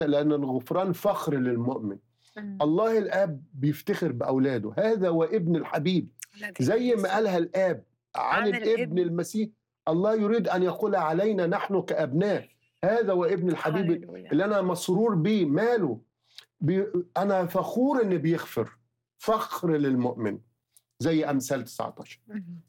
لان الغفران فخر للمؤمن مم. الله الاب بيفتخر باولاده هذا وابن الحبيب الذي زي يسوع. ما قالها الاب عن, عن الابن الابن. المسيح الله يريد ان يقول علينا نحن كابناء هذا وابن الحبيب هللويا. اللي انا مسرور بيه ماله بي انا فخور ان بيغفر فخر للمؤمن زي امثال 19 مم.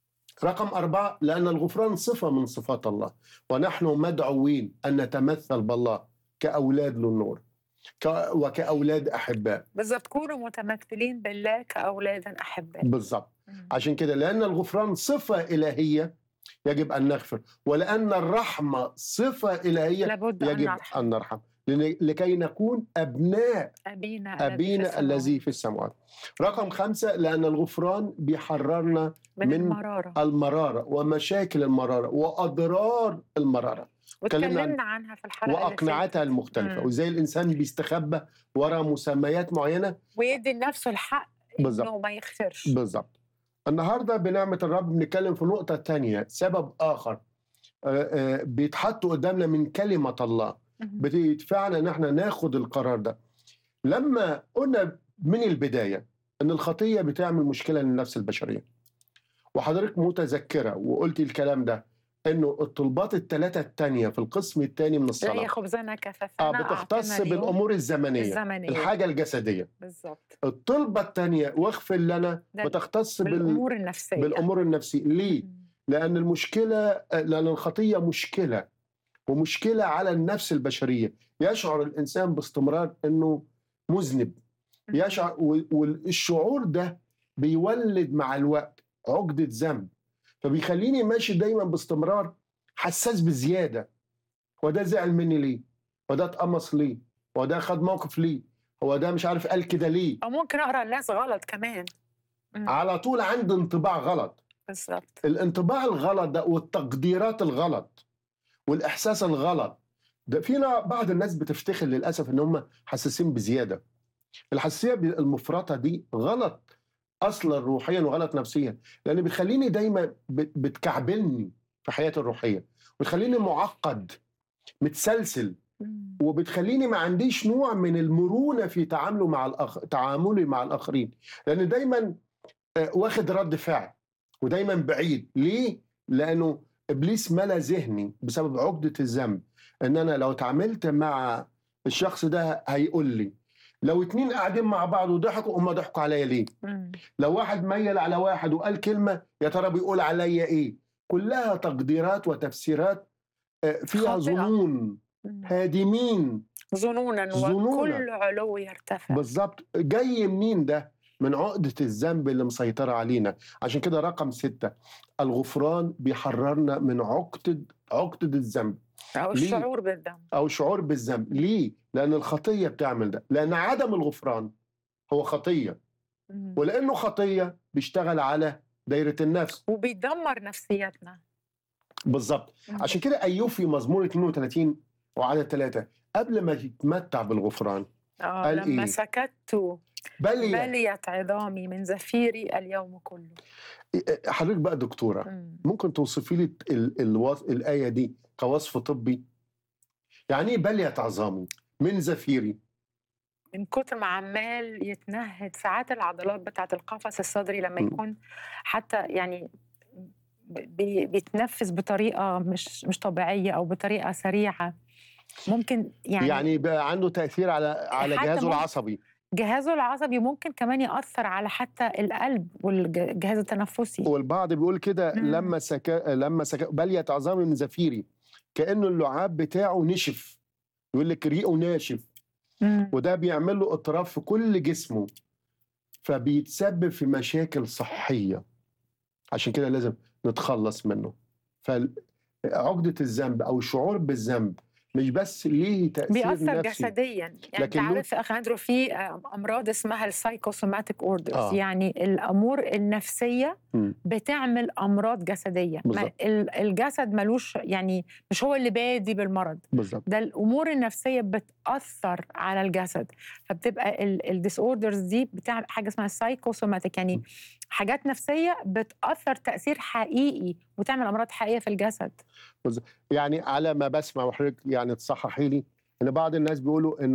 رقم أربعة لأن الغفران صفة من صفات الله ونحن مدعوين أن نتمثل بالله كأولاد للنور ك- وكأولاد أحباء بالضبط كونوا متمثلين بالله كأولادا أحباء بالضبط مم. عشان كده لأن الغفران صفة إلهية يجب أن نغفر ولأن الرحمة صفة إلهية لابد أن يجب نرحم أن نرحم لن- لكي نكون أبناء أبينا أبينا الذي في السماوات رقم خمسة لأن الغفران بيحررنا من, من المرارة المرارة ومشاكل المرارة وأضرار المرارة اتكلمنا عن- واتكلمنا عنها في الحلقة اللي وأقنعتها فاتت. المختلفة مم. وإزاي الإنسان بيستخبى وراء مسميات معينة ويدي لنفسه الحق بالظبط. إنه ما يغفرش بالظبط النهاردة بنعمة الرب بنتكلم في نقطة تانية سبب آخر آه، آه، بيتحط قدامنا من كلمة الله مم. بتدفعنا ان احنا ناخد القرار ده لما قلنا من البدايه ان الخطيه بتعمل مشكله للنفس البشريه وحضرتك متذكره وقلتي الكلام ده انه الطلبات الثلاثه الثانيه في القسم الثاني من لا الصلاه يا خبزنا كفافنا اه بتختص أعطنا اليوم بالامور الزمنيه الزمنية الحاجه الجسديه بالضبط الطلبه الثانيه واغفر لنا ده بتختص بال... بالأمور النفسية بالامور النفسيه ليه مم. لأن المشكلة لأن الخطية مشكلة ومشكلة على النفس البشرية يشعر الإنسان باستمرار أنه مذنب يشعر و- والشعور ده بيولد مع الوقت عقدة ذنب فبيخليني ماشي دايما باستمرار حساس بزيادة هو ده زعل مني ليه هو ده اتقمص ليه هو ده خد موقف ليه هو ده مش عارف قال كده ليه أو ممكن أقرأ الناس غلط كمان مم. على طول عندي انطباع غلط بالضبط الانطباع الغلط ده والتقديرات الغلط والاحساس الغلط ده فينا بعض الناس بتفتخر للاسف ان هم حساسين بزياده الحساسيه ب- المفرطه دي غلط اصلا روحيا وغلط نفسيا لان بتخليني دايما بت- بتكعبلني في حياتي الروحيه وتخليني معقد متسلسل مم. وبتخليني ما عنديش نوع من المرونه في تعامله مع الأخ... تعاملي مع الاخرين لان دايما آه، واخد رد فعل ودايما بعيد ليه لانه ابليس ملا ذهني بسبب عقده الذنب ان انا لو اتعاملت مع الشخص ده هيقول لي لو اتنين قاعدين مع بعض وضحكوا هم ضحكوا عليا ليه مم. لو واحد ميل على واحد وقال كلمه يا ترى بيقول عليا ايه كلها تقديرات وتفسيرات آه، فيها خاطئة. ظنون مم. هادمين ظنونا ظنونا. وكل علو يرتفع بالظبط جاي منين ده من عقدة الذنب اللي مسيطرة علينا عشان كده رقم ستة الغفران بيحررنا من عقدة عقدة الذنب أو ليه؟ الشعور بالذنب أو شعور بالذنب ليه؟ لأن الخطية بتعمل ده لأن عدم الغفران هو خطية مم. ولأنه خطية بيشتغل على دايرة النفس وبيدمر نفسيتنا بالظبط مم. عشان كده أيوب في مزمور 32 وعدد ثلاثة قبل ما يتمتع بالغفران آه قال لما إيه؟ سكت بل بليت عظامي من زفيري اليوم كله حضرتك بقى دكتورة مم. ممكن توصفي لي ال- الوص... الآية دي كوصف طبي؟ يعني إيه بليت عظامي من زفيري؟ من كتر ما عمال يتنهد ساعات العضلات بتاعت القفص الصدري لما مم. يكون حتى يعني بي بيتنفس بطريقه مش مش طبيعيه او بطريقه سريعه ممكن يعني, يعني, يعني بقى عنده تأثير على على حتى جهازه ممكن- العصبي جهازه العصبي ممكن كمان ياثر على حتى القلب والجهاز التنفسي والبعض بيقول كده مم. لما سكا لما سكا بليت عظامي من زفيري كأنه اللعاب بتاعه نشف يقول لك ريقه ناشف مم. وده بيعمل له اضطراب في كل جسمه فبيتسبب في مشاكل صحية عشان كده لازم نتخلص منه فعقدة الذنب أو الشعور بالذنب مش بس ليه تأثير بيأثر نفسي جسديا يعني انت لكن له- عارف اخ اندرو في امراض اسمها السايكوسوماتيك اوردرز آه. يعني الامور النفسيه مم. بتعمل امراض جسديه ما بالظبط. ال- الجسد ملوش يعني مش هو اللي بادي بالمرض بالظبط ده الامور النفسيه بتاثر على الجسد فبتبقى الديس اوردرز دي بتعمل حاجه اسمها سايكوسوماتيك يعني م. حاجات نفسيه بتاثر تاثير حقيقي وتعمل امراض حقيقيه في الجسد يعني على ما بسمع وحضرتك يعني تصححي لي ان بعض الناس بيقولوا ان